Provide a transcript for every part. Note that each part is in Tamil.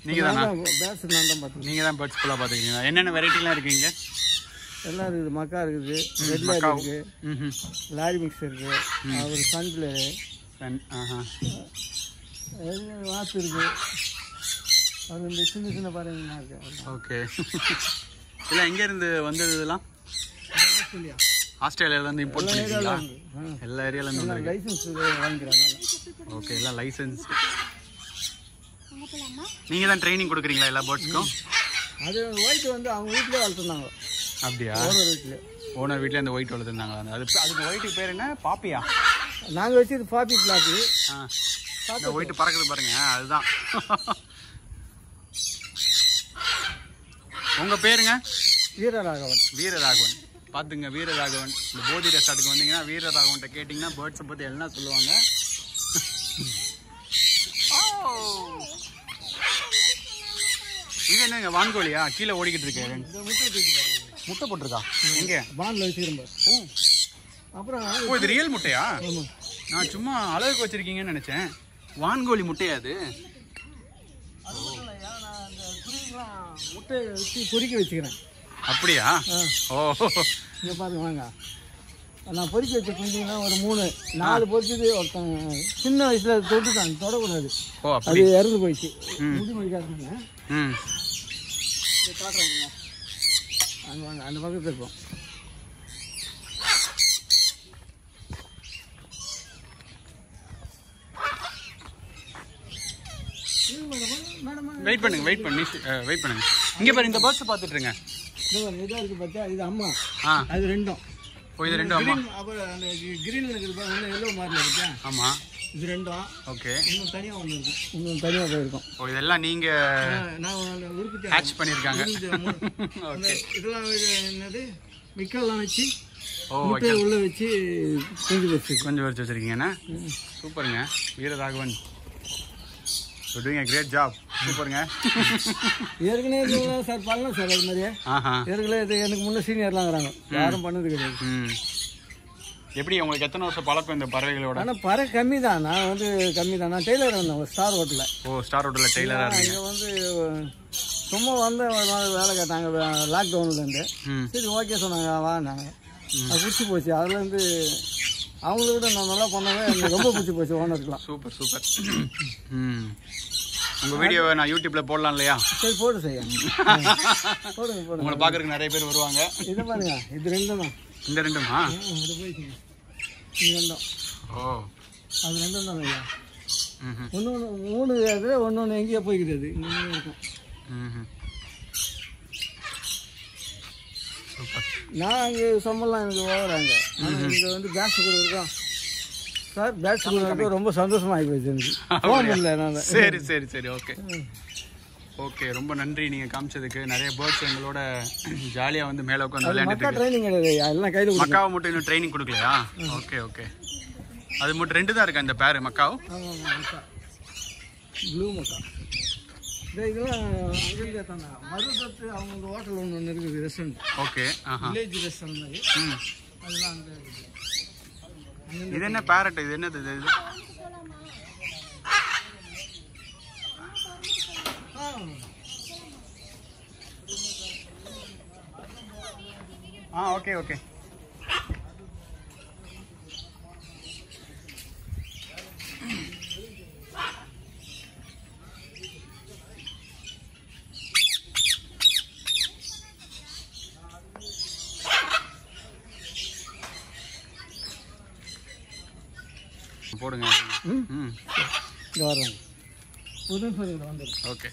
நீங்கள் தானா பேட்ஸ் நான் தான் பார்த்துக்கேன் நீங்கள் தான் பேர்ட்ஸ் ஃபுல்லாக பார்த்துக்கிறீங்களா என்னென்ன வெரைட்டிலாம் இருக்குங்க எல்லாம் இருக்குது மக்கா இருக்குது ரெட் லேக் மக்காவ். இருக்குது ம் லாரி மிக்ஸ் இருக்குது அப்புறம் சன்ஃப்ளவரு ஆஹா வாத்து இருக்குது அது இந்த சின்ன சின்ன பறவைங்களாம் இருக்குது ஓகே இல்லை எங்கேருந்து வந்தது இதெல்லாம் ஆஸ்திரேலியா ஆஸ்திரேலியாவிலேருந்து இம்போர்ட் பண்ணிருக்கீங்களா எல்லா ஏரியாலேருந்து வந்துருக்கு லைசன்ஸ் வாங்கிக்கிறாங்க ஓகே எல்லாம் லைசன்ஸ் நீங்கள் தான் ட்ரைனிங் கொடுக்குறீங்களா எல்லா பேர்ட்ஸ்க்கும் அது ஒயிட் வந்து அவங்க வீட்டிலே வளர்த்துனாங்க அப்படியா ஓனர் வீட்டில் ஓனர் வீட்டில் அந்த ஒயிட் வளர்த்துருந்தாங்களா அது அதுக்கு ஒயிட்டுக்கு பேர் என்ன பாப்பியா நாங்கள் வச்சது பாப்பி பிளாட்டு ஆ இந்த ஒயிட் பறக்குது பாருங்க அதுதான் உங்க பேருங்க வீரராகவன் வீரராகவன் பார்த்துங்க வீரராகவன் இந்த போதி ரெசார்ட்டுக்கு வந்தீங்கன்னா வீரராகவன்ட்ட கேட்டிங்கன்னா பேர்ட்ஸை பற்றி எல்லாம் சொல்லுவாங்க ஓ! இது என்னங்க வான்கோழியா கீழே ஓடிக்கிட்டு இருக்கு இந்த முட்டை தூக்கி பாருங்க முட்டை போட்டிருக்கா எங்க பாண்டில் வச்சுக்கிறோம் ஓ அப்புறம் ஓ இது ரியல் முட்டையா ஆமாம் நான் சும்மா அழகுக்கு வச்சிருக்கீங்கன்னு நினைச்சேன் வான்கோழி முட்டையா அது அது மட்டும் இல்லையா நான் அந்த குருவிலாம் முட்டையை வச்சு பொறிக்க வச்சுக்கிறேன் அப்படியா ஆ ஓ இங்கே பாருங்க வாங்க நான் பொறிக்க வச்ச குஞ்சுங்கன்னா ஒரு மூணு நாலு பொறிச்சது ஒருத்தன் சின்ன வயசுல தொட்டுட்டான் தொடக்கூடாது ஓ அப்படி அது இறந்து போயிடுச்சு முடி மொழிக்காதுங்க ம் இதை காட்டுறாங்க அங்கே வாங்க அந்த பக்கத்தில் இருக்கும் மேடம் வெயிட் பண்ணுங்க வெயிட் பண்ணி வெயிட் பண்ணுங்க இங்க பாரு இந்த பேர்ட்ஸ் பார்த்துட்டு இருங்க இதாக இருக்கு பார்த்தா இது அம்மா ஆ அது ரெண்டும் ஓ இது ரெண்டும் அம்மா கிரீன் அப்புறம் அந்த கிரீனில் இருக்குது பாருங்க ஒன்று எல்லோ மாரில் இருக்கா ஆமா இது ரெண்டும் ஓகே இன்னும் தனியாக ஒன்று இருக்கும் இன்னும் தனியாக போயிருக்கும் ஓ இதெல்லாம் நீங்க நான் அந்த உருப்பிட்டு ஹேட்ச் பண்ணிருக்காங்க அந்த இதெல்லாம் இது என்னது மிக்கெல்லாம் வச்சு ஓ முட்டையை உள்ள வச்சு குஞ்சு வச்சிருக்கோம் கொஞ்சம் வச்சு வச்சிருக்கீங்கண்ணா சூப்பருங்க Veeraraghavan doing a great job சூப்பருங்க ஏற்கனவே இதுலாம் சார் பண்ணலாம் சார் அது மாதிரியே ஆஹா ஏற்கனவே இது எனக்கு முன்னே சீனியர்லாம் இருக்கிறாங்க யாரும் பண்ணது கிடையாது ம் எப்படி உங்களுக்கு எத்தனை வருஷம் பழக்கம் இந்த பறவைகளோட ஆனால் பற கம்மி தான் நான் வந்து கம்மி தான் நான் டெய்லர் வந்தேன் ஒரு ஸ்டார் ஹோட்டலில் ஓ ஸ்டார் ஹோட்டலில் டெய்லராக இருக்கீங்க இங்கே வந்து சும்மா வந்து ஒரு நாள் வேலை கேட்டாங்க லாக்டவுன்லேருந்து ம் சரி ஓகே சொன்னாங்க வாங்க அது பிடிச்சி போச்சு அதுலேருந்து அவங்கள விட நான் நல்லா பண்ணவே எனக்கு ரொம்ப பிடிச்சி போச்சு ஓனருக்குலாம் சூப்பர் சூப்பர் ம் உங்கள் வீடியோவை நான் யூடியூப்பில் போடலாம் இல்லையா சரி போடு செய்ய போடுங்க போடுங்க உங்களை பார்க்கறதுக்கு நிறைய பேர் வருவாங்க இதை பாருங்க இது ரெண்டும் தான் இந்த ரெண்டுமா ஆ, இது போயிடுச்சுங்க இது ரெண்டும் ஓ அது ரெண்டும் தான் ஐயா ம் ஒன்று ஒன்று மூணு இது ஒன்று ஒன்று எங்கேயோ போய்க்கிறது இங்கே இருக்கும் ம் சூப்பர் நான் அங்கே சம்பளம் எனக்கு ஓவராங்க ஆனால் இங்கே வந்து பேட்ச் கூட இருக்கோம் சார் பேட்ச் கூட இருக்கு ரொம்ப சந்தோஷமாகி போச்சு எனக்கு போக முடியல நான் சரி சரி சரி ஓகே ஓகே ரொம்ப நன்றி நீங்கள் காமிச்சதுக்கு நிறைய பேர்ட்ஸ் எங்களோட ஜாலியாக வந்து மேலே உட்காந்து விளையாண்டுட்டு மக்கா ட்ரைனிங் கிடையாது ஐயா எல்லாம் கையில் கொடுக்கும் மக்காவை மட்டும் இன்னும் ட்ரைனிங் கொடுக்கலையா ஓகே ஓகே அது மட்டும் ரெண்டு தான் இருக்கா இந்த பேர் மக்காவ் ஆமாம் ஆமாம் மக்கா ப்ளூ மக்கா இந்த இதெல்லாம் அங்கே தானே மருதத்து அவங்க இந்த ஹோட்டல் ஒன்று ஒன்று இருக்குது ரெஸ்டாரண்ட் ஓகே ஆஹா வில்லேஜ் ரெஸ்டாரண்ட் மாதிரி ம் அதெல்லாம் அங்கே இருக்குது இது என்ன பேரட் இது என்னது இது இது ஆ ஆ ஓகே ஓகே போடுங்க ம் ம் இங்கே வர்றாங்க புது சொல்லிட்டு வந்துடும் ஓகே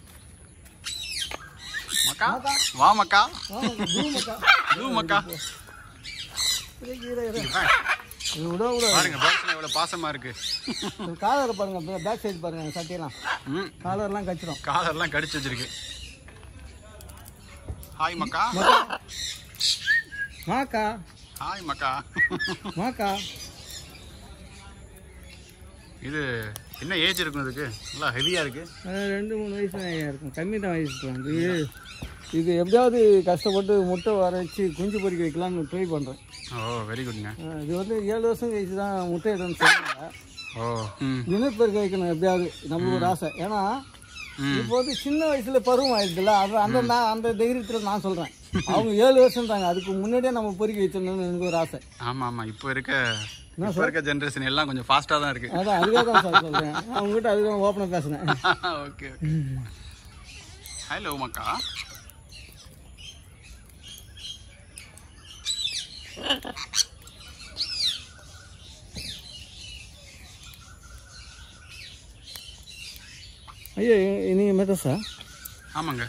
மக்கா வா மக்கா ப்ளூ மக்கா ப்ளூ மக்கா இரு, இரு, இரு. வா. இது விட விட பாருங்க பேர்ட்ஸ்லாம் எவ்வளோ பாசமா இருக்கு காலரை பாருங்க பேக் சைடு பாருங்க அந்த சட்டையெல்லாம் ம் காலர்லாம் கச்சிடும் காலர்லாம் கடிச்சு வச்சிருக்கு ஹாய் மக்கா மாக்கா ஹாய் மக்கா மாக்கா இது என்ன ஏஜ் இருக்கும் இதுக்கு நல்லா ஹெவியா இருக்கு அது ரெண்டு மூணு வயசு தான் ஐயா இருக்கும் கம்மி தான் வயசு தான் இது இது எப்படியாவது கஷ்டப்பட்டு முட்டை வர வச்சு குஞ்சு பொறிக்க வைக்கலாம்னு ட்ரை பண்ணுறேன் ஓ வெரி குட்ங்க இது வந்து ஏழு வருஷம் கழிச்சு தான் முட்டை இடம்னு சொன்னாங்க ஓ ம் இனப்பெருக்க வைக்கணும் எப்படியாவது நம்மளுக்கு ஒரு ஆசை ஏன்னா ம் இப்போ வந்து சின்ன வயசுல பருவம் ஆயிடுதுல்ல அது அந்த நான் அந்த தைரியத்தில் நான் சொல்கிறேன் அவங்க ஏழு வருஷம் தாங்க அதுக்கு முன்னாடியே நம்ம பொறுக்கி வச்சிடணும்னு எனக்கு ஒரு ஆசை ஆமாம் ஆமாம் இப்போ இருக்க இப்போ இருக்க ஜென்ரேஷன் எல்லாம் கொஞ்சம் ஃபாஸ்ட்டாக தான் இருக்கு அதான் அதுக்காக தான் சார் சொல்கிறேன் அவங்ககிட்ட அதுதான் ஓப்பனாக பேசுனேன் ஓகே ஓகே ஹலோ மக்கா ஐயோ நீங்கள் மெத்தஸா ஆமாங்க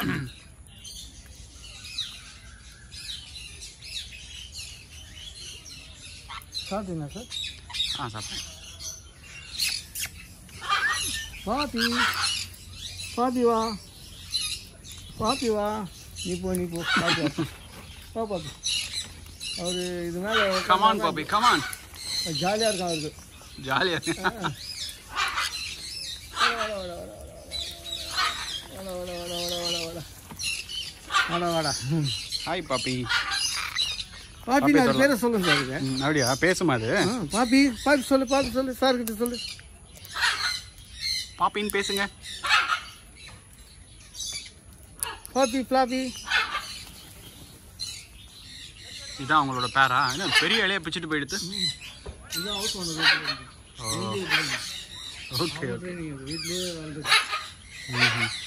சாப்பிட்டீங்களா சார் ஆ சாப்பிட்டேன் பாப்பி பாப்பி வா பாப்பி வா நீ போ நீ போ பாப்பி வா வா பாப்பி அவர் இது மேலே கமான் பாபி கமான் ஜாலியாக இருக்கும் அவருக்கு ஜாலியாக வாடா வாடா வாடா வாடா வாடா வாடா வாடா வாடா ம். ஹாய் பாப்பி பாப்பி நான் பேரை சொல்லுங்க சார் இதுக்கு. ம், அப்படியா பேசுமா அது ஆ பாப்பி பாப்பி சொல்லு பாப்பி சொல்லு சார் கிட்ட சொல்லு பாப்பின்னு பேசுங்க பாப்பி பிளாப்பி இதான் அவங்களோட பேரா என்ன பெரிய இலையை பிச்சுட்டு போயிடுது இதான் அவுட் வந்தது ஓகே வீட்லேயே வந்து ம்